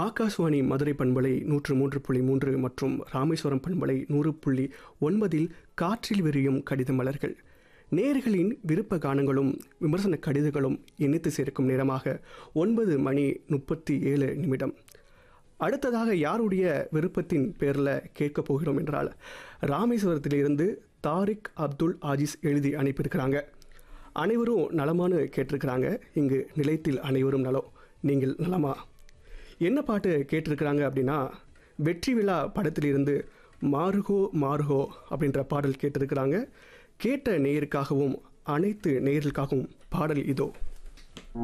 ஆகாஷ்வாணி மதுரை பண்பலை நூற்று மூன்று புள்ளி மூன்று மற்றும் ராமேஸ்வரம் பண்பலை நூறு புள்ளி ஒன்பதில் காற்றில் விரியும் கடித மலர்கள் நேர்களின் விருப்ப கானங்களும் விமர்சன கடிதங்களும் இணைத்து சேர்க்கும் நேரமாக ஒன்பது மணி முப்பத்தி ஏழு நிமிடம் அடுத்ததாக யாருடைய விருப்பத்தின் பேரில் கேட்கப் போகிறோம் என்றால் ராமேஸ்வரத்திலிருந்து தாரிக் அப்துல் ஆஜிஸ் எழுதி அனுப்பியிருக்கிறாங்க அனைவரும் நலமானு கேட்டிருக்கிறாங்க இங்கு நிலையத்தில் அனைவரும் நலம் நீங்கள் நலமா என்ன பாட்டு கேட்டிருக்கிறாங்க அப்படின்னா வெற்றி விழா படத்திலிருந்து மாறுகோ மாறுகோ அப்படின்ற பாடல் கேட்டிருக்கிறாங்க கேட்ட நேயருக்காகவும் அனைத்து நேயர்களுக்காகவும் பாடல் இதோ